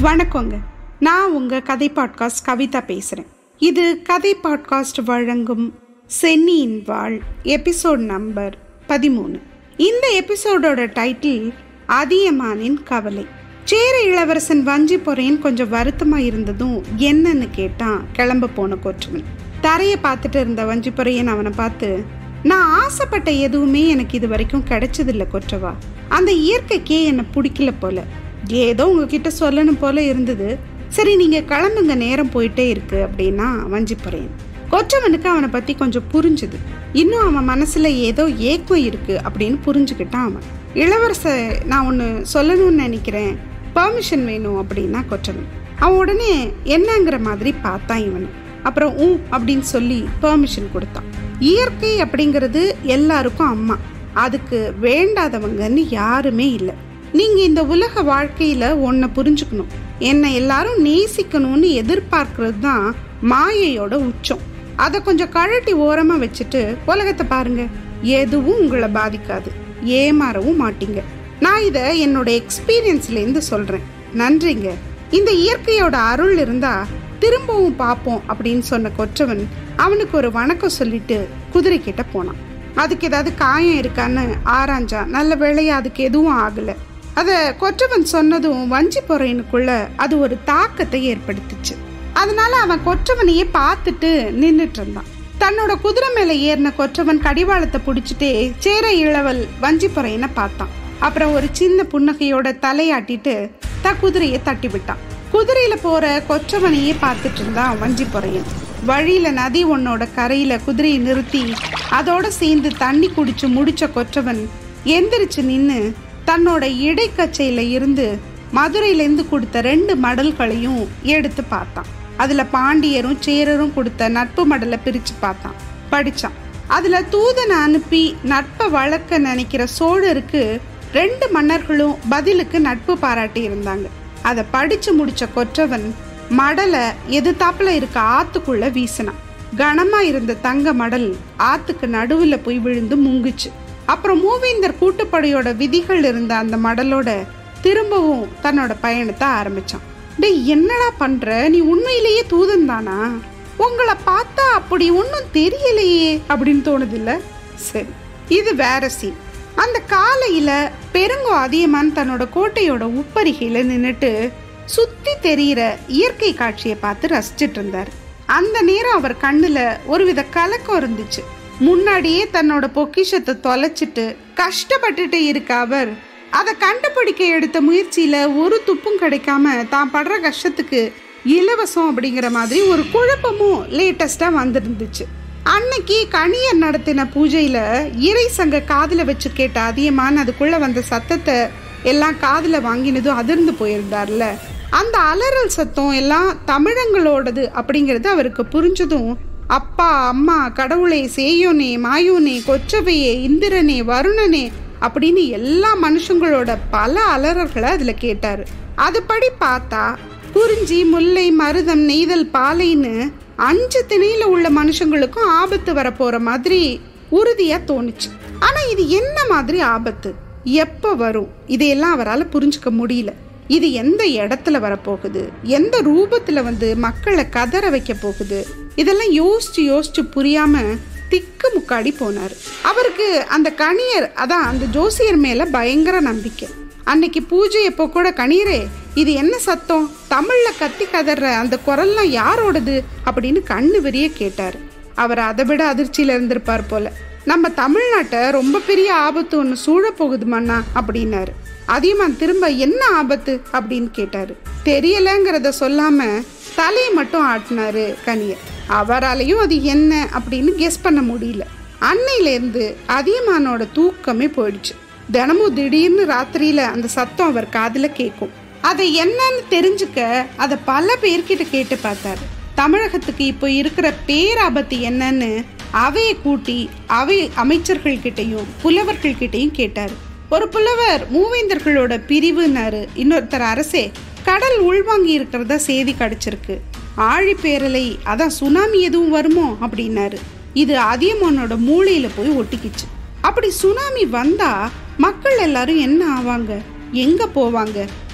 வணக்கங்க நான் உங்க கதை பாட்காஸ்ட் கவிதா பேசுறேன் இது கதை பாட்காஸ்ட் வழங்கும் சென்னியின் வாழ் எபிசோட் நம்பர் பதிமூணு இந்த எபிசோடோட டைட்டில் அதியமானின் கவலை சேர இளவரசன் வஞ்சி பொறையன் கொஞ்சம் வருத்தமா இருந்ததும் என்னன்னு கேட்டான் கிளம்ப போன கொற்றவன் தரையை பார்த்துட்டு இருந்த வஞ்சி பொறையன் அவனை பார்த்து நான் ஆசைப்பட்ட எதுவுமே எனக்கு இது வரைக்கும் கிடைச்சதில்ல கொற்றவா அந்த இயற்கைக்கே என்னை பிடிக்கல போல ஏதோ உங்ககிட்ட சொல்லணும் போல இருந்தது சரி நீங்க கிளம்புங்க நேரம் போயிட்டே இருக்கு அப்படின்னா வஞ்சிப்பறையன் கொற்றவனுக்கு அவனை பத்தி கொஞ்சம் புரிஞ்சுது இன்னும் அவன் மனசுல ஏதோ ஏக்கம் இருக்கு அப்படின்னு புரிஞ்சுக்கிட்டான் அவன் இளவரச நான் ஒன்று சொல்லணும்னு நினைக்கிறேன் பெர்மிஷன் வேணும் அப்படின்னா கொற்றவன் அவன் உடனே என்னங்கிற மாதிரி பார்த்தான் இவன் அப்புறம் ஊ அப்படின்னு சொல்லி பெர்மிஷன் கொடுத்தான் இயற்கை அப்படிங்கிறது எல்லாருக்கும் அம்மா அதுக்கு வேண்டாதவங்கன்னு யாருமே இல்லை நீங்க இந்த உலக வாழ்க்கையில ஒன்ன புரிஞ்சுக்கணும் என்னை எல்லாரும் நேசிக்கணும்னு எதிர்பார்க்கறது தான் மாயையோட உச்சம் அதை கொஞ்சம் கழட்டி ஓரமா வச்சுட்டு உலகத்தை பாருங்க எதுவும் உங்களை பாதிக்காது ஏமாறவும் மாட்டீங்க நான் இதை என்னோட எக்ஸ்பீரியன்ஸ்ல இருந்து சொல்றேன் நன்றிங்க இந்த இயற்கையோட அருள் இருந்தா திரும்பவும் பார்ப்போம் அப்படின்னு சொன்ன கொற்றவன் அவனுக்கு ஒரு வணக்கம் சொல்லிட்டு குதிரை கிட்ட போனான் அதுக்கு ஏதாவது காயம் இருக்கான்னு ஆராய்ஞ்சா நல்ல வேளையா அதுக்கு எதுவும் ஆகல அத கொற்றவன் சொன்னதும் வஞ்சி பொறையனுக்குள்ள அது ஒரு தாக்கத்தை ஏற்படுத்துச்சு அதனால அவன் கொற்றவனையே பார்த்துட்டு நின்றுட்டு இருந்தான் தன்னோட குதிரை மேல ஏறின கொற்றவன் கடிவாளத்தை பிடிச்சிட்டே சேர இளவல் வஞ்சி பொறையனை பார்த்தான் அப்புறம் ஒரு சின்ன புன்னகையோட தலையாட்டிட்டு த குதிரையை தட்டி விட்டான் குதிரையில போற கொற்றவனையே பார்த்துட்டு இருந்தான் வஞ்சி பொறையன் வழியில நதி ஒன்னோட கரையில குதிரையை நிறுத்தி அதோட சேர்ந்து தண்ணி குடிச்சு முடிச்ச கொற்றவன் எந்திரிச்சு நின்னு தன்னோட இடைக்கச்சையில இருந்து மதுரையிலேருந்து கொடுத்த ரெண்டு மடல்களையும் எடுத்து பார்த்தான் அதுல பாண்டியரும் சேரரும் கொடுத்த நட்பு மடலை பிரிச்சு பார்த்தான் படிச்சான் அதுல தூதனை அனுப்பி நட்பை வளர்க்க நினைக்கிற சோழருக்கு ரெண்டு மன்னர்களும் பதிலுக்கு நட்பு பாராட்டி இருந்தாங்க அதை படிச்சு முடிச்ச கொற்றவன் மடலை எதிர்த்தாப்புல இருக்க ஆத்துக்குள்ள வீசினான் கனமா இருந்த தங்க மடல் ஆத்துக்கு நடுவுல போய் விழுந்து முங்குச்சு அப்புறம் மூவேந்தர் கூட்டுப்படையோட விதிகள் இருந்த அந்த மடலோட திரும்பவும் தன்னோட பயணத்தை ஆரம்பிச்சான் டேய் என்னடா பண்ற நீ உண்மையிலேயே தூதன் தானா உங்களை பார்த்தா அப்படி ஒன்றும் தெரியலையே அப்படின்னு தோணுது இல்ல சரி இது வேற சீன் அந்த காலையில பெருங்கோ அதியமான் தன்னோட கோட்டையோட உப்பரிகையில நின்னுட்டு சுத்தி தெரியிற இயற்கை காட்சியை பார்த்து ரசிச்சிட்டு இருந்தார் அந்த நேரம் அவர் கண்ணுல ஒருவித கலக்கம் இருந்துச்சு முன்னாடியே தன்னோட பொக்கிஷத்தை தொலைச்சிட்டு கஷ்டப்பட்டுட்டு இருக்க அவர் அதை கண்டுபிடிக்க எடுத்த முயற்சியில ஒரு துப்பும் கிடைக்காம தான் படுற கஷ்டத்துக்கு இலவசம் அப்படிங்கிற மாதிரி ஒரு குழப்பமும் லேட்டஸ்டா வந்திருந்துச்சு அன்னைக்கு கணியர் நடத்தின பூஜையில இறை சங்க காதுல வச்சு கேட்ட அதிகமான அதுக்குள்ள வந்த சத்தத்தை எல்லாம் காதுல வாங்கினதும் அதிர்ந்து போயிருந்தார்ல அந்த அலறல் சத்தம் எல்லாம் தமிழங்களோடது அப்படிங்கிறது அவருக்கு புரிஞ்சதும் அப்பா அம்மா கடவுளே சேயோனே மாயோனே கொச்சவையே இந்திரனே வருணனே அப்படின்னு எல்லா மனுஷங்களோட பல அலறல்களை அதுல கேட்டாரு அதுபடி பார்த்தா குறிஞ்சி முல்லை மருதம் நெய்தல் பாலைன்னு அஞ்சு திணையில உள்ள மனுஷங்களுக்கும் ஆபத்து வரப்போற மாதிரி உறுதியா தோணுச்சு ஆனா இது என்ன மாதிரி ஆபத்து எப்ப வரும் இதையெல்லாம் அவரால் புரிஞ்சுக்க முடியல இது எந்த இடத்துல வரப்போகுது எந்த ரூபத்துல வந்து மக்களை கதற வைக்க போகுது இதெல்லாம் யோசிச்சு யோசிச்சு புரியாம திக்கு முக்காடி போனார் அவருக்கு அந்த கணியர் அதான் அந்த ஜோசியர் மேல பயங்கர நம்பிக்கை அன்னைக்கு பூஜை எப்போ கூட கணியரே இது என்ன சத்தம் தமிழ்ல கத்தி கதற அந்த குரல்லாம் யாரோடது அப்படின்னு கண்ணு வெறிய கேட்டார் அவர் அதை விட அதிர்ச்சியில இருந்திருப்பார் போல நம்ம தமிழ்நாட்டை ரொம்ப பெரிய ஆபத்து ஒன்று சூழ போகுது மண்ணா அப்படின்னாரு அதியமான் திரும்ப என்ன ஆபத்து அப்படின்னு கேட்டாரு தெரியலங்கிறத சொல்லாம தலையை மட்டும் ஆட்டினாரு கனியர் அவராலையும் அது என்ன அப்படின்னு கெஸ் பண்ண முடியல அன்னையிலேருந்து அதியமானோட தூக்கமே போயிடுச்சு தினமும் திடீர்னு ராத்திரியில அந்த சத்தம் அவர் காதுல கேட்கும் அதை என்னன்னு தெரிஞ்சுக்க அதை பல பேர்கிட்ட கேட்டு பார்த்தாரு தமிழகத்துக்கு இப்போ இருக்கிற பேராபத்து என்னன்னு அவையை கூட்டி அவை அமைச்சர்கள் கிட்டையும் புலவர்கள் கிட்டையும் கேட்டாரு ஒரு புலவர் மூவேந்தர்களோட பிரிவுனாரு இன்னொருத்தர் அரசே கடல் உள்வாங்கி இருக்கிறதா செய்தி கிடைச்சிருக்கு ஆழி பேரலை அதான் சுனாமி எதுவும் வருமோ அப்படின்னாரு இது அதியமானோட மூளையில போய் ஒட்டிக்கிச்சு அப்படி சுனாமி வந்தா மக்கள் எல்லாரும் என்ன ஆவாங்க எங்க போவாங்க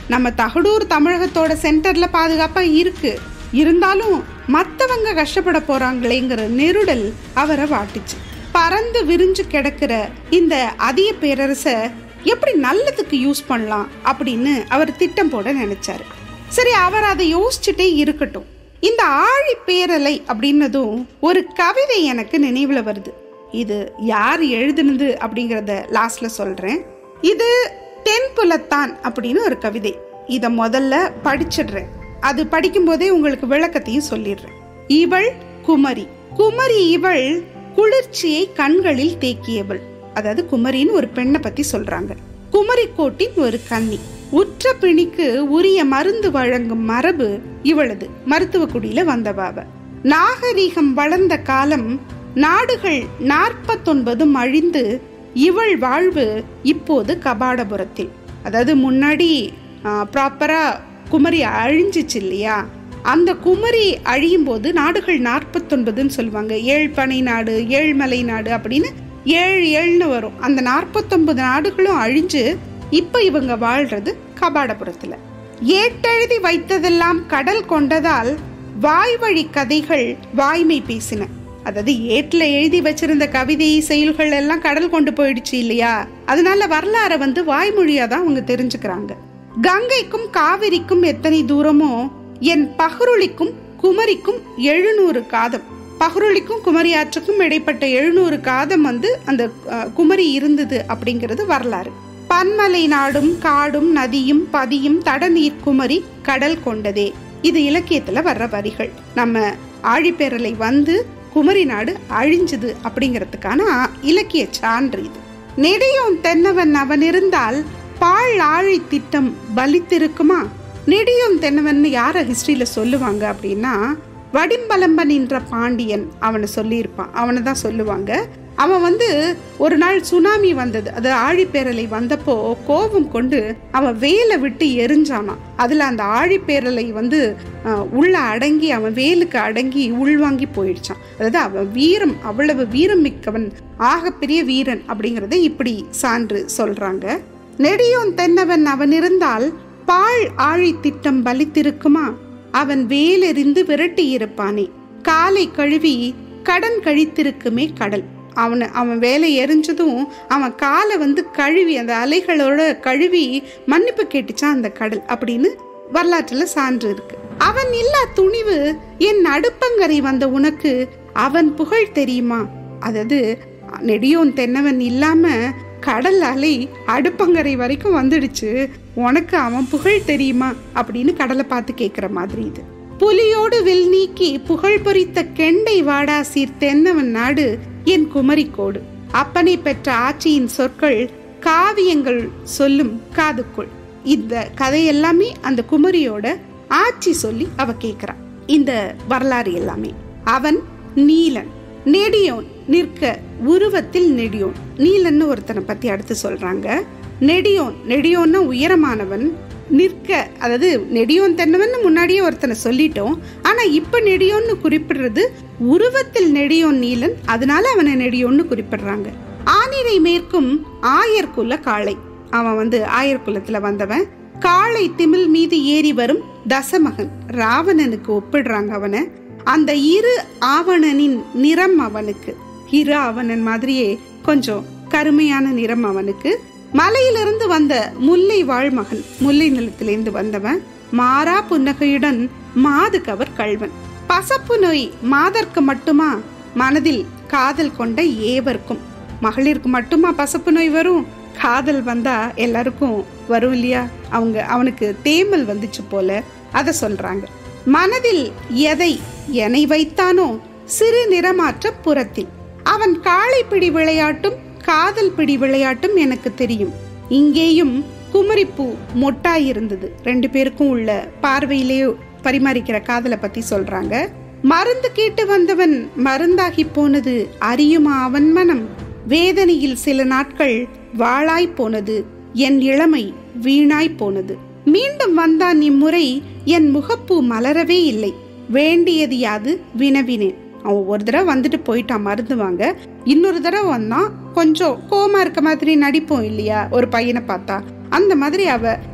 நம்ம தகடூர் தமிழகத்தோட சென்டர்ல பாதுகாப்பா இருக்கு இருந்தாலும் மத்தவங்க கஷ்டப்பட போறாங்களேங்கிற நெருடல் அவரை வாட்டுச்சு பறந்து விரிஞ்சு கிடக்கிற இந்த அதிக பேரரசை எப்படி நல்லதுக்கு யூஸ் பண்ணலாம் அப்படின்னு அவர் திட்டம் போட நினைச்சாரு சரி அவர் அதை யோசிச்சுட்டே இருக்கட்டும் இந்த ஆழி பேரலை அப்படின்னதும் ஒரு கவிதை எனக்கு நினைவுல வருது இது யார் எழுதுனது அப்படிங்கிறத லாஸ்ட்ல சொல்றேன் இது தென்புலத்தான் அப்படின்னு ஒரு கவிதை இத முதல்ல படிச்சிடுறேன் அது படிக்கும்போதே உங்களுக்கு விளக்கத்தையும் சொல்லிடுறேன் இவள் குமரி குமரி இவள் குளிர்ச்சியை கண்களில் தேக்கியவள் அதாவது குமரின்னு ஒரு பெண்ணை பத்தி சொல்றாங்க குமரி கோட்டின் ஒரு கன்னி உற்ற பிணிக்கு உரிய மருந்து வழங்கும் மரபு இவளது மருத்துவ குடியில வந்தவாவ நாகரீகம் வளர்ந்த காலம் நாடுகள் நாற்பத்தொன்பதும் அழிந்து இவள் வாழ்வு இப்போது கபாடபுரத்தில் அதாவது முன்னாடி ப்ராப்பரா குமரி அழிஞ்சிச்சு இல்லையா அந்த குமரி அழியும் போது நாடுகள் நாற்பத்தொன்பதுன்னு சொல்லுவாங்க ஏழ்பனை நாடு ஏழ்மலை நாடு அப்படின்னு ஏழு ஏழுன்னு வரும் அந்த நாற்பத்தொன்பது நாடுகளும் அழிஞ்சு இப்ப இவங்க வாழ்றது கபாடபுரத்துல ஏட்டெழுதி வைத்ததெல்லாம் கடல் கொண்டதால் வாய்வழி கதைகள் வாய்மை பேசின அதாவது ஏட்ல எழுதி வச்சிருந்த கவிதை செயல்கள் எல்லாம் கடல் கொண்டு போயிடுச்சு இல்லையா அதனால வரலாற வந்து வாய்மொழியா தான் அவங்க தெரிஞ்சுக்கிறாங்க கங்கைக்கும் காவிரிக்கும் எத்தனை தூரமோ என் பகருளிக்கும் குமரிக்கும் எழுநூறு காதம் பகருளிக்கும் குமரி ஆற்றுக்கும் இடைப்பட்ட எழுநூறு காதம் வந்து அந்த குமரி இருந்தது அப்படிங்கிறது வரலாறு பன்மலை நாடும் காடும் நதியும் பதியும் தடநீர் குமரி கடல் கொண்டதே இது இலக்கியத்துல வர்ற வரிகள் நம்ம ஆழிப்பேரலை வந்து குமரி நாடு அழிஞ்சுது அப்படிங்கிறதுக்கான இலக்கிய சான்று இது நெடியோன் தென்னவன் அவன் இருந்தால் பாழ் ஆழி திட்டம் பலித்திருக்குமா நெடியோன் தென்னவன் யார ஹிஸ்டரியில சொல்லுவாங்க அப்படின்னா வடிம்பலம்பன் என்ற பாண்டியன் அவனை சொல்லியிருப்பான் அவனை தான் சொல்லுவாங்க அவன் வந்து ஒரு நாள் சுனாமி வந்தது அது ஆழிப்பேரலை வந்தப்போ கோபம் கொண்டு அவன் வேலை விட்டு எரிஞ்சானான் அதுல அந்த ஆழிப்பேரலை வந்து உள்ள அடங்கி அவன் வேலுக்கு அடங்கி உள்வாங்கி போயிடுச்சான் அதாவது அவன் வீரம் அவ்வளவு வீரம் மிக்கவன் ஆகப்பெரிய வீரன் அப்படிங்கறத இப்படி சான்று சொல்றாங்க நெடியோன் தென்னவன் அவன் இருந்தால் பாழ் ஆழி திட்டம் பலித்திருக்குமா அவன் வேலெறிந்து விரட்டி இருப்பானே காலை கழுவி கடன் கழித்திருக்குமே கடல் அவனை அவன் வேலை எரிஞ்சதும் அவன் காலை வந்து கழுவி அந்த அலைகளோட கழுவி மன்னிப்பு கேட்டுச்சான் அந்த கடல் அப்படின்னு வரலாற்றுல சான்று இருக்கு அவன் இல்லா துணிவு என் அடுப்பங்கரை வந்த உனக்கு அவன் புகழ் தெரியுமா அதாவது நெடியோன் தென்னவன் இல்லாம கடல் அலை அடுப்பங்கரை வரைக்கும் வந்துடுச்சு உனக்கு அவன் புகழ் தெரியுமா அப்படின்னு கடலை பார்த்து கேட்குற மாதிரி இது புலியோடு வில் நீக்கி புகழ் பொறித்த கெண்டை வாடா சீர் தென்னவன் நாடு என் குமரிக்கோடு அப்பனை பெற்ற ஆட்சியின் சொற்கள் காவியங்கள் சொல்லும் காதுக்குள் இந்த கதை எல்லாமே அந்த குமரியோட ஆட்சி சொல்லி அவ கேக்குறான் இந்த வரலாறு எல்லாமே அவன் நீலன் நெடியோன் நிற்க உருவத்தில் நெடியோன் நீலன்னு ஒருத்தனை பத்தி அடுத்து சொல்றாங்க நெடியோன் நெடியோன்னா உயரமானவன் நிற்க அதாவது நெடியோன் தென்னவன் முன்னாடியே ஒருத்தனை சொல்லிட்டோம் ஆனா இப்ப நெடியோன்னு குறிப்பிடுறது உருவத்தில் நெடியோன் நீலன் அதனால அவனை நெடியோன்னு குறிப்பிடுறாங்க ஆனிரை மேற்கும் ஆயர்குல காளை அவன் வந்து ஆயர் குலத்துல வந்தவன் காளை திமில் மீது ஏறி வரும் தசமகன் ராவணனுக்கு ஒப்பிடுறாங்க அவனை அந்த இரு ஆவணனின் நிறம் அவனுக்கு இரு ஆவணன் மாதிரியே கொஞ்சம் கருமையான நிறம் அவனுக்கு மலையிலிருந்து வந்த முல்லை வாழ்மகன் முல்லை நிலத்திலிருந்து வந்தவன் மாறா புன்னகையுடன் மாது கவர் கல்வன் பசப்பு நோய் மாதர்க்கு மட்டுமா மனதில் காதல் கொண்ட ஏவர்க்கும் மகளிருக்கு மட்டுமா பசப்பு நோய் வரும் காதல் வந்தா எல்லாருக்கும் வரும் இல்லையா அவங்க அவனுக்கு தேமல் வந்துச்சு போல அத சொல்றாங்க மனதில் எதை எனை வைத்தானோ சிறு நிறமாற்ற புறத்தில் அவன் காளை பிடி விளையாட்டும் காதல் பிடி விளையாட்டும் எனக்கு தெரியும் இங்கேயும் குமரிப்பூ மொட்டாய் இருந்தது ரெண்டு பேருக்கும் உள்ள பார்வையிலேயே பரிமாறிக்கிற காதலை பத்தி சொல்றாங்க மருந்து கேட்டு வந்தவன் மருந்தாகி போனது அறியுமா அவன் மனம் வேதனையில் சில நாட்கள் வாழாய் போனது என் இளமை வீணாய் போனது மீண்டும் வந்தான் இம்முறை என் முகப்பூ மலரவே இல்லை வேண்டியது யாது வினவினேன் அவன் ஒரு தடவை வந்துட்டு போயிட்டான் மருந்து வாங்க இன்னொரு தடவை வந்தான் கொஞ்சம் கோமா இருக்க மாதிரி நடிப்போம் இல்லையா ஒரு பையனை பார்த்தா அந்த மாதிரி அவ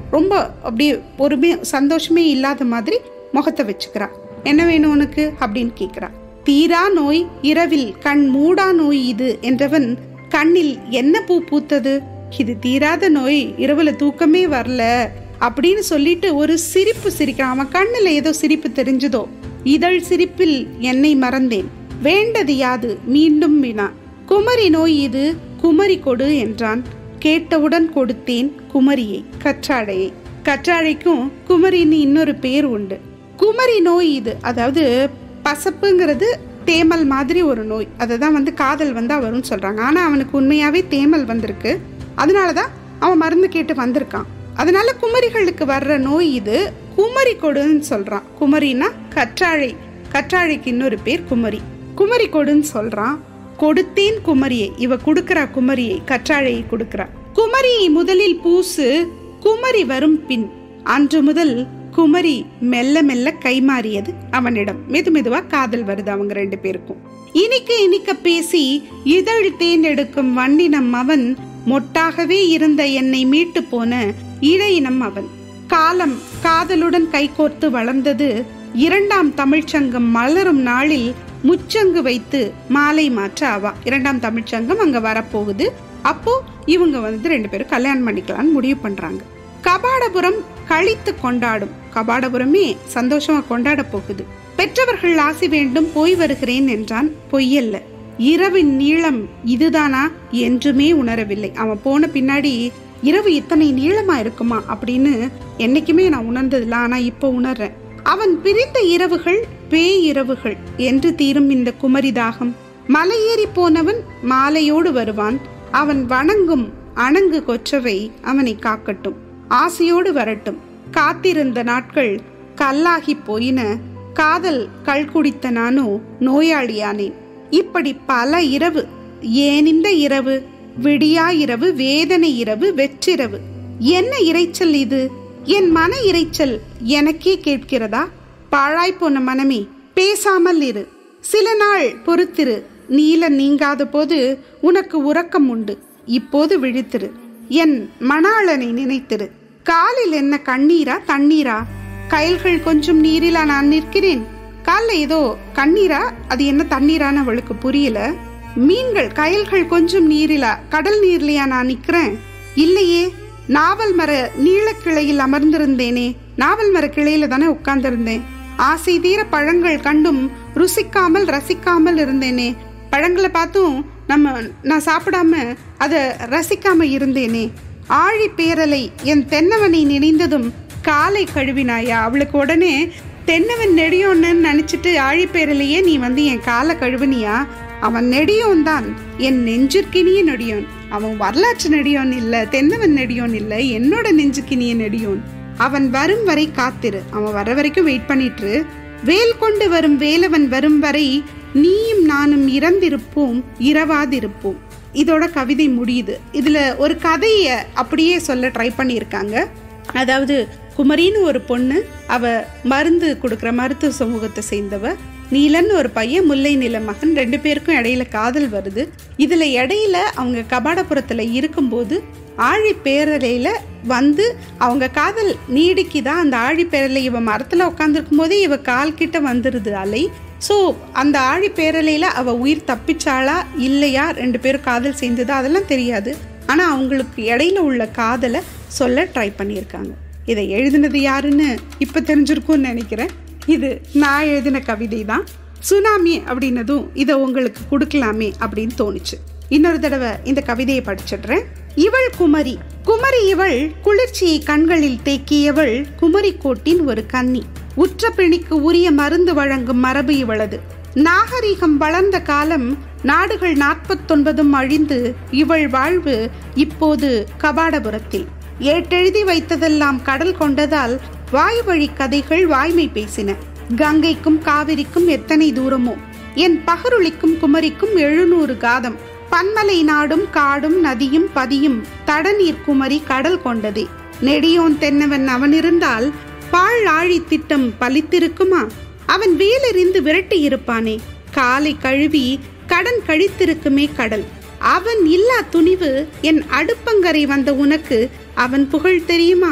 ரொம்ப அப்படியே ஒருமே சந்தோஷமே இல்லாத மாதிரி முகத்தை வச்சுக்கிறா என்ன வேணும் உனக்கு அப்படின்னு கேட்குறா தீரா நோய் இரவில் கண் மூடா நோய் இது என்றவன் கண்ணில் என்ன பூ பூத்தது இது தீராத நோய் இரவுல தூக்கமே வரல அப்படின்னு சொல்லிட்டு ஒரு சிரிப்பு சிரிக்கிறான் அவன் கண்ணுல ஏதோ சிரிப்பு தெரிஞ்சதோ இதழ் சிரிப்பில் என்னை மறந்தேன் வேண்டது யாது மீண்டும் வினா குமரி நோய் இது குமரி கொடு என்றான் கேட்டவுடன் கொடுத்தேன் குமரியை கற்றாழையை கற்றாழைக்கும் குமரின்னு இன்னொரு பேர் உண்டு குமரி நோய் இது அதாவது பசப்புங்கிறது தேமல் மாதிரி ஒரு நோய் அதை தான் வந்து காதல் வந்து வரும்னு சொல்றாங்க ஆனா அவனுக்கு உண்மையாவே தேமல் வந்திருக்கு அதனால தான் அவன் மருந்து கேட்டு வந்திருக்கான் அதனால குமரிகளுக்கு வர்ற நோய் இது குமரி கொடுன்னு சொல்றான் குமரினா கற்றாழை கற்றாழைக்கு இன்னொரு பேர் குமரி குமரி கொடுன்னு சொல்றான் கொடுத்தேன் குமரியை இவ கொடுக்கறா குமரியை கற்றாழையை கொடுக்கறா குமரியை முதலில் பூசு குமரி வரும் பின் அன்று முதல் குமரி மெல்ல மெல்ல கைமாறியது அவனிடம் மெது மெதுவா காதல் வருது அவங்க ரெண்டு பேருக்கும் இனிக்க இனிக்க பேசி இதழ் தேன் எடுக்கும் வண்டினம் அவன் மொட்டாகவே இருந்த என்னை மீட்டு போன இழையினம் அவன் காலம் காதலுடன் கைகோர்த்து வளர்ந்தது இரண்டாம் தமிழ்ச்சங்கம் மலரும் நாளில் முச்சங்கு வைத்து மாலை மாற்ற அவா இரண்டாம் தமிழ்ச்சங்கம் அங்க வரப்போகுது அப்போ இவங்க வந்து ரெண்டு பேரும் கல்யாணம் பண்ணிக்கலாம்னு முடிவு பண்றாங்க கபாடபுரம் கழித்து கொண்டாடும் கபாடபுரமே சந்தோஷமா கொண்டாட போகுது பெற்றவர்கள் ஆசி வேண்டும் போய் வருகிறேன் என்றான் பொய்யல்ல இரவின் நீளம் இதுதானா என்றுமே உணரவில்லை அவன் போன பின்னாடி இரவு இத்தனை நீளமா இருக்குமா அப்படின்னு என்னைக்குமே நான் உணர்ந்ததில்ல ஆனா இப்போ உணர்றேன் அவன் பிரிந்த இரவுகள் பேய் இரவுகள் என்று தீரும் இந்த குமரி தாகம் மலையேறி போனவன் மாலையோடு வருவான் அவன் வணங்கும் அணங்கு கொற்றவை அவனை காக்கட்டும் ஆசையோடு வரட்டும் காத்திருந்த நாட்கள் கல்லாகி போயின காதல் கள் குடித்த நானோ நோயாளியானேன் இப்படி பல இரவு ஏன் இந்த இரவு விடியா இரவு வேதனை இரவு வெற்றிரவு என்ன இரைச்சல் இது என் மன இரைச்சல் எனக்கே கேட்கிறதா பாழாய் போன மனமே பேசாமல் இரு சில நாள் பொறுத்திரு நீல நீங்காத போது உனக்கு உறக்கம் உண்டு இப்போது விழித்திரு என் மணாளனை நினைத்திரு காலில் என்ன கண்ணீரா தண்ணீரா கயல்கள் கொஞ்சம் நீரிலா நான் நிற்கிறேன் கால்ல ஏதோ கண்ணீரா அது என்ன தண்ணீரான்னு அவளுக்கு புரியல மீன்கள் கயல்கள் கொஞ்சம் நீரிலா கடல் நீர்லையா நான் நிக்கிறேன் இல்லையே நாவல் மர நீளக்கிளையில் அமர்ந்திருந்தேனே நாவல் மர கிளையில தானே உட்கார்ந்திருந்தேன் ஆசை தீர பழங்கள் கண்டும் ருசிக்காமல் ரசிக்காமல் இருந்தேனே பழங்களை பார்த்தும் நம்ம நான் சாப்பிடாம அதை ரசிக்காம இருந்தேனே ஆழி பேரலை என் தென்னவனை நினைந்ததும் காலை கழுவினாயா அவளுக்கு உடனே தென்னவன் நெடியோன்னு நினைச்சிட்டு ஆழி பேரலையே நீ வந்து என் காலை கழுவினியா அவன் நெடியோன் தான் என் நெஞ்சிற்கினிய நெடியோன் அவன் வரலாற்று நெடியோன் இல்ல தென்னவன் நெடியோன் இல்ல என்னோட நெஞ்சுக்கினிய நெடியோன் அவன் வரும் வரை காத்திரு அவன் வர வரைக்கும் வெயிட் பண்ணிட்டு வேல் கொண்டு வரும் வேலவன் வரும் வரை நீயும் நானும் இறந்திருப்போம் இரவாதிருப்போம் இதோட கவிதை முடியுது இதுல ஒரு கதைய அப்படியே சொல்ல ட்ரை பண்ணியிருக்காங்க அதாவது குமரின்னு ஒரு பொண்ணு அவ மருந்து கொடுக்குற மருத்துவ சமூகத்தை சேர்ந்தவ நீலன் ஒரு பையன் முல்லை நில மகன் ரெண்டு பேருக்கும் இடையில காதல் வருது இதுல இடையில அவங்க கபாடபுரத்துல இருக்கும்போது ஆழி பேரலையில வந்து அவங்க காதல் நீடிக்குதா அந்த ஆழி பேரலை இவ மரத்துல உட்காந்துருக்கும் போதே இவ கால் கிட்ட வந்துருது அலை ஸோ அந்த ஆழி பேரலையில அவ உயிர் தப்பிச்சாளா இல்லையா ரெண்டு பேரும் காதல் சேர்ந்ததா அதெல்லாம் தெரியாது ஆனா அவங்களுக்கு இடையில உள்ள காதலை சொல்ல ட்ரை பண்ணியிருக்காங்க இதை எழுதினது யாருன்னு இப்போ தெரிஞ்சிருக்கும்னு நினைக்கிறேன் இது நான் எழுதின கவிதை தான் சுனாமி அப்படின்னதும் இதை உங்களுக்கு கொடுக்கலாமே அப்படின்னு தோணுச்சு இன்னொரு தடவை இந்த கவிதையை படிச்சிடுறேன் இவள் குமரி குமரி இவள் குளிர்ச்சியை கண்களில் தேக்கியவள் குமரி கோட்டின் ஒரு கன்னி உற்ற பிணிக்கு உரிய மருந்து வழங்கும் மரபு இவளது நாகரிகம் வளர்ந்த காலம் நாடுகள் நாற்பத்தொன்பதும் அழிந்து இவள் வாழ்வு இப்போது கபாடபுரத்தில் ஏட்டெழுதி வைத்ததெல்லாம் கடல் கொண்டதால் வாய் வழி கதைகள் வாய்மை பேசின கங்கைக்கும் காவிரிக்கும் எத்தனை தூரமோ என் பகருளிக்கும் குமரிக்கும் எழுநூறு காதம் பன்மலை நாடும் காடும் நதியும் பதியும் தடநீர் குமரி கடல் கொண்டதே நெடியோன் தென்னவன் அவனிருந்தால் பாழ் ஆழி திட்டம் பலித்திருக்குமா அவன் வேலெறிந்து விரட்டி இருப்பானே காலை கழுவி கடன் கழித்திருக்குமே கடல் அவன் இல்லா துணிவு என் அடுப்பங்கரை வந்த உனக்கு அவன் புகழ் தெரியுமா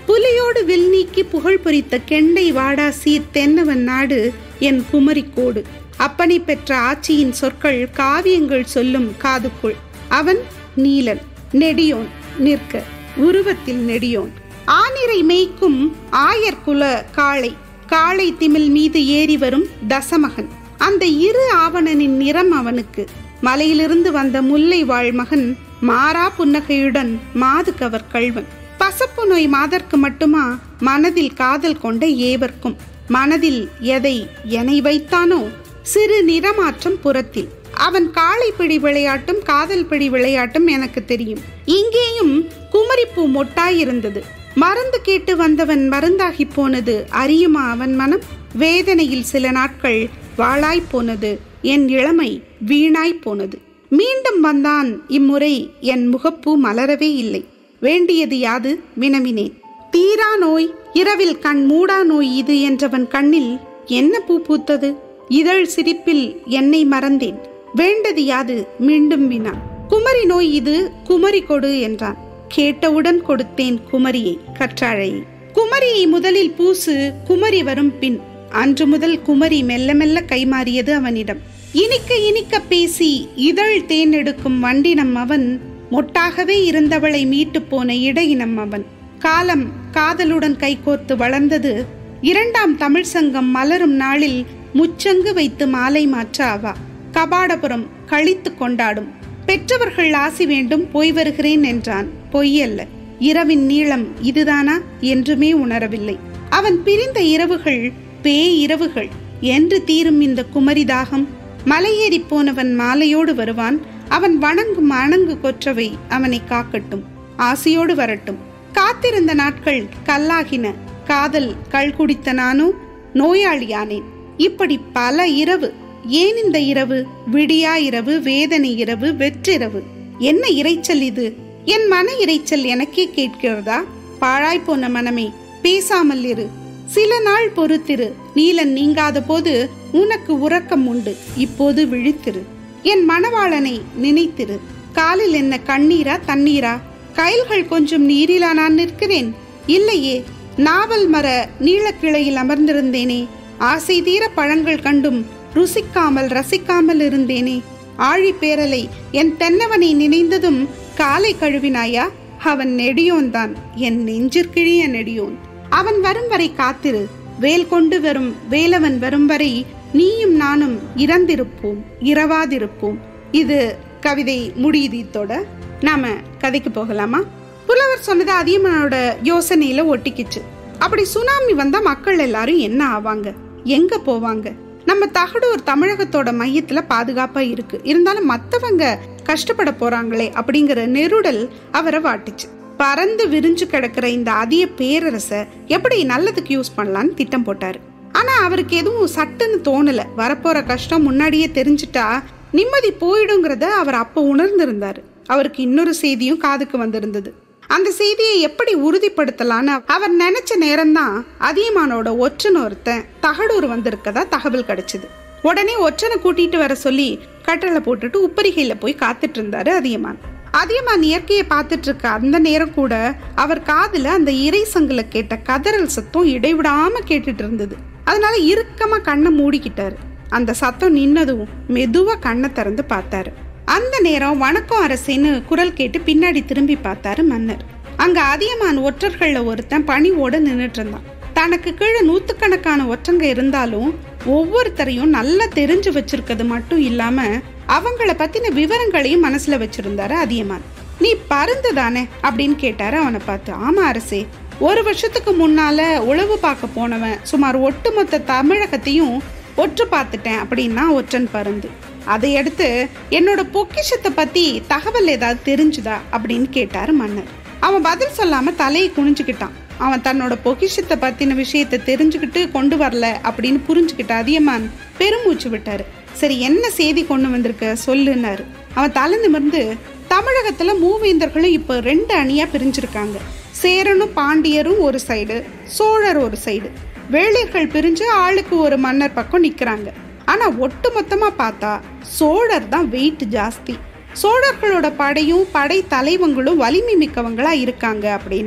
புலியோடு வில் நீக்கி புகழ் பொறித்த கெண்டை வாடா சீர் தென்னவன் நாடு என் குமரிக்கோடு அப்பனை பெற்ற ஆட்சியின் சொற்கள் காவியங்கள் சொல்லும் காதுக்குள் அவன் நீலன் நெடியோன் நிற்க உருவத்தில் நெடியோன் ஆனிரை மேய்க்கும் ஆயர்குல காளை காளை திமில் மீது ஏறி வரும் தசமகன் அந்த இரு ஆவணனின் நிறம் அவனுக்கு மலையிலிருந்து வந்த முல்லை வாழ் மகன் மாறா புன்னகையுடன் மாது கவர் கள்வன் பசப்பு நோய் மாதர்க்கு மட்டுமா மனதில் காதல் கொண்ட ஏவர்க்கும் மனதில் எதை எனை வைத்தானோ சிறு நிறமாற்றம் புறத்தில் அவன் காளை பிடி விளையாட்டும் காதல் பிடி விளையாட்டும் எனக்கு தெரியும் இங்கேயும் குமரிப்பூ மொட்டாயிருந்தது மருந்து கேட்டு வந்தவன் மருந்தாகி போனது அறியுமா அவன் மனம் வேதனையில் சில நாட்கள் வாழாய் போனது என் இளமை வீணாய் போனது மீண்டும் வந்தான் இம்முறை என் முகப்பூ மலரவே இல்லை வேண்டியது யாது வினவினேன் தீரா நோய் இரவில் கண் மூடா நோய் இது என்றவன் கண்ணில் என்ன பூ பூத்தது இதழ் சிரிப்பில் என்னை மறந்தேன் வேண்டது யாது மீண்டும் வினா குமரி நோய் இது குமரி கொடு என்றான் கேட்டவுடன் கொடுத்தேன் குமரியை கற்றாழையை குமரியை முதலில் பூசு குமரி வரும் பின் அன்று முதல் குமரி மெல்ல மெல்ல கைமாறியது அவனிடம் இனிக்க இனிக்க பேசி இதழ் தேன் எடுக்கும் வண்டினம் அவன் மொட்டாகவே இருந்தவளை மீட்டு போன இடையினம் அவன் காலம் காதலுடன் கைகோர்த்து வளர்ந்தது இரண்டாம் தமிழ் சங்கம் மலரும் நாளில் முச்சங்கு வைத்து மாலை மாற்ற அவா கபாடபுரம் கழித்து கொண்டாடும் பெற்றவர்கள் ஆசி வேண்டும் போய் வருகிறேன் என்றான் பொய்யல்ல இரவின் நீளம் இதுதானா என்றுமே உணரவில்லை அவன் பிரிந்த இரவுகள் பேய் இரவுகள் என்று தீரும் இந்த குமரி தாகம் மலையேறி போனவன் மாலையோடு வருவான் அவன் வணங்கும் அணங்கு கொற்றவை அவனை காக்கட்டும் ஆசையோடு வரட்டும் காத்திருந்த நாட்கள் கல்லாகின காதல் கள் குடித்த நானும் நோயாளியானேன் இப்படி பல இரவு ஏன் இந்த இரவு விடியா இரவு வேதனை இரவு வெற்றிரவு என்ன இறைச்சல் இது என் மன இறைச்சல் எனக்கே கேட்கிறதா பாழாய் போன மனமே பேசாமல் இரு சில நாள் பொறுத்திரு நீலன் நீங்காத போது உனக்கு உறக்கம் உண்டு இப்போது விழித்திரு என் மணவாளனை நினைத்திரு காலில் என்ன கண்ணீரா தண்ணீரா கயல்கள் கொஞ்சம் நீரிலா நான் நிற்கிறேன் இல்லையே நாவல் மர நீளக்கிளையில் அமர்ந்திருந்தேனே ஆசை தீர பழங்கள் கண்டும் ருசிக்காமல் ரசிக்காமல் இருந்தேனே ஆழி பேரலை என் தென்னவனை நினைந்ததும் காலை கழுவினாயா அவன் நெடியோன்தான் என் நெஞ்சிற்கிழிய நெடியோன் அவன் வரும் வரை காத்திரு வேல் கொண்டு வரும் வேலவன் வரும் வரை நீயும் நானும் இறந்திருப்போம் இரவாதிருப்போம் இது கவிதை முடியுது இத்தோட நாம கதைக்கு போகலாமா புலவர் சொன்னது அதியமானோட யோசனையில ஒட்டிக்கிச்சு அப்படி சுனாமி வந்தா மக்கள் எல்லாரும் என்ன ஆவாங்க எங்க போவாங்க நம்ம தகடூர் தமிழகத்தோட மையத்துல பாதுகாப்பா இருக்கு இருந்தாலும் மத்தவங்க கஷ்டப்பட போறாங்களே அப்படிங்கிற நெருடல் அவரை வாட்டுச்சு பறந்து விரிஞ்சு கிடக்கிற இந்த அதிய பேரரச எப்படி நல்லதுக்கு யூஸ் பண்ணலான்னு திட்டம் போட்டாரு ஆனா அவருக்கு எதுவும் சட்டுன்னு தோணல வரப்போற கஷ்டம் முன்னாடியே தெரிஞ்சுட்டா நிம்மதி போயிடுங்கிறத அவர் அப்போ உணர்ந்திருந்தாரு அவருக்கு இன்னொரு செய்தியும் காதுக்கு வந்திருந்தது அந்த செய்தியை எப்படி உறுதிப்படுத்தலான்னு அவர் நினைச்ச நேரம்தான் அதியமானோட ஒற்றன் ஒருத்தன் தகடூர் வந்திருக்கதா தகவல் கிடைச்சது உடனே ஒற்றனை கூட்டிட்டு வர சொல்லி கட்டளை போட்டுட்டு உப்பரிகையில போய் காத்துட்டு இருந்தாரு அதியமான் அதியமான் இயற்கையை பார்த்துட்டு இருக்க அந்த நேரம் கூட அவர் காதுல அந்த இறை சங்குல கேட்ட கதறல் சத்தம் இடைவிடாம கேட்டுட்டு இருந்தது அதனால இறுக்கமா கண்ணை மூடிக்கிட்டாரு அந்த சத்தம் நின்னதும் மெதுவா கண்ணை திறந்து பார்த்தாரு அந்த நேரம் வணக்கம் அரசேன்னு குரல் கேட்டு பின்னாடி திரும்பி பார்த்தாரு மன்னர் அங்க அதியமான் ஒற்றர்கள்ல ஒருத்தன் பணிவோட நின்னுட்டு இருந்தான் தனக்கு கீழே நூத்துக்கணக்கான ஒற்றங்க இருந்தாலும் ஒவ்வொருத்தரையும் நல்லா தெரிஞ்சு வச்சிருக்கிறது மட்டும் இல்லாம அவங்கள பத்தின விவரங்களையும் மனசுல வச்சிருந்தாரு அதியமான் நீ பருந்து தானே அப்படின்னு கேட்டாரு அவனை பார்த்து ஆமா அரசே ஒரு வருஷத்துக்கு முன்னால உழவு பார்க்க போனவன் சுமார் ஒட்டுமொத்த தமிழகத்தையும் ஒற்று பார்த்துட்டேன் அப்படின்னா ஒற்றன் பருந்து அதை எடுத்து என்னோட பொக்கிஷத்தை பத்தி தகவல் ஏதாவது தெரிஞ்சுதா அப்படின்னு கேட்டாரு மன்னர் அவன் பதில் சொல்லாம தலையை குனிஞ்சுக்கிட்டான் அவன் தன்னோட பொக்கிஷத்தை பத்தின விஷயத்தை தெரிஞ்சுக்கிட்டு கொண்டு வரல அப்படின்னு புரிஞ்சுக்கிட்ட அதியமான் பெருமூச்சு விட்டாரு சரி என்ன செய்தி கொண்டு வந்திருக்க சொல்லுன்னாரு அவன் தலை நிமிர்ந்து தமிழகத்துல மூவேந்தர்களும் இப்போ ரெண்டு அணியா பிரிஞ்சிருக்காங்க சேரனும் பாண்டியரும் ஒரு சைடு சோழர் ஒரு சைடு வேளிர்கள் பிரிஞ்சு ஆளுக்கு ஒரு மன்னர் பக்கம் நிக்கிறாங்க ஆனா ஒட்டு மொத்தமா பார்த்தா சோழர் தான் வெயிட் ஜாஸ்தி சோழர்களோட படையும் படை தலைவங்களும் வலிமை மிக்கவங்களா இருக்காங்க அப்படின்னா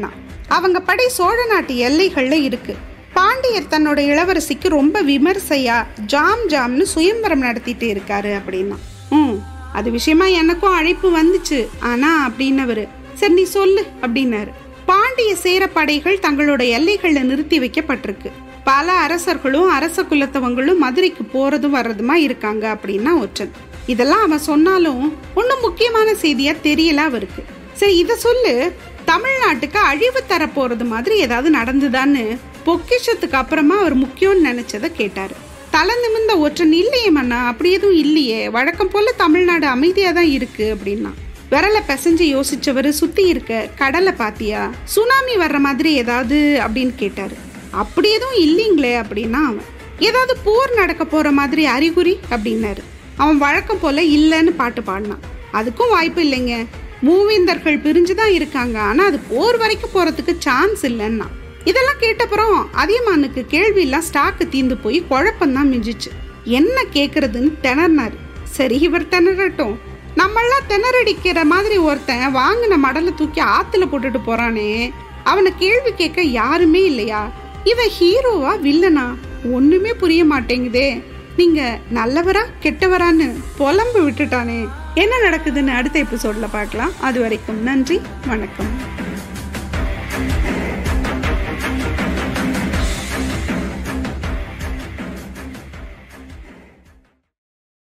அவங்க படை சோழ நாட்டு எல்லைகள்ல இருக்கு பாண்டியர் தன்னோட இளவரசிக்கு ரொம்ப விமர்சையா ஜாம் ஜாம்னு சுயம்பரம் நடத்திட்டு இருக்காரு அப்படின்னா ம் அது விஷயமா எனக்கும் அழைப்பு வந்துச்சு ஆனா அப்படின்னவரு சரி நீ சொல்லு அப்படின்னாரு பாண்டிய சேர படைகள் தங்களோட எல்லைகள்ல நிறுத்தி வைக்கப்பட்டிருக்கு பல அரசர்களும் அரச குலத்தவங்களும் மதுரைக்கு போறதும் வர்றதுமா இருக்காங்க அப்படின்னா ஒற்றன் இதெல்லாம் அவன் சொன்னாலும் ஒன்றும் முக்கியமான செய்தியா தெரியல அவருக்கு சரி இதை சொல்லு தமிழ்நாட்டுக்கு அழிவு தர போறது மாதிரி ஏதாவது நடந்துதான்னு பொக்கிஷத்துக்கு அப்புறமா அவர் முக்கியம்னு நினைச்சதை கேட்டாரு தலை நிமிர்ந்த ஒற்றன் இல்லையே மன்னா அப்படி எதுவும் இல்லையே வழக்கம் போல தமிழ்நாடு அமைதியா தான் இருக்கு அப்படின்னா விரலை பிசைஞ்சு யோசிச்சவர் சுத்தி இருக்க கடலை பாத்தியா சுனாமி வர்ற மாதிரி ஏதாவது அப்படின்னு கேட்டாரு அப்படி எதுவும் இல்லைங்களே அப்படின்னா அவன் ஏதாவது போர் நடக்க போற மாதிரி அறிகுறி அப்படின்னாரு அவன் வழக்கம் போல இல்லைன்னு பாட்டு பாடினான் அதுக்கும் வாய்ப்பு இல்லைங்க மூவேந்தர்கள் பிரிஞ்சுதான் இருக்காங்க ஆனா அது போர் வரைக்கும் போறதுக்கு சான்ஸ் இல்லைன்னா இதெல்லாம் கேட்டப்புறம் அதியமானுக்கு கேள்வி எல்லாம் ஸ்டாக்கு தீந்து போய் குழப்பம்தான் மிஞ்சிச்சு என்ன கேக்குறதுன்னு திணறினாரு சரி இவர் திணறட்டும் நம்மளாம் திணறடிக்கிற மாதிரி ஒருத்தன் வாங்கின மடலை தூக்கி ஆத்துல போட்டுட்டு போறானே அவனை கேள்வி கேட்க யாருமே இல்லையா இவன் ஹீரோவா வில்லனா ஒண்ணுமே புரிய மாட்டேங்குதே நீங்க நல்லவரா கெட்டவரான்னு புலம்பு விட்டுட்டானே என்ன நடக்குதுன்னு அடுத்த எபிசோட்ல பார்க்கலாம் அது வரைக்கும் நன்றி வணக்கம்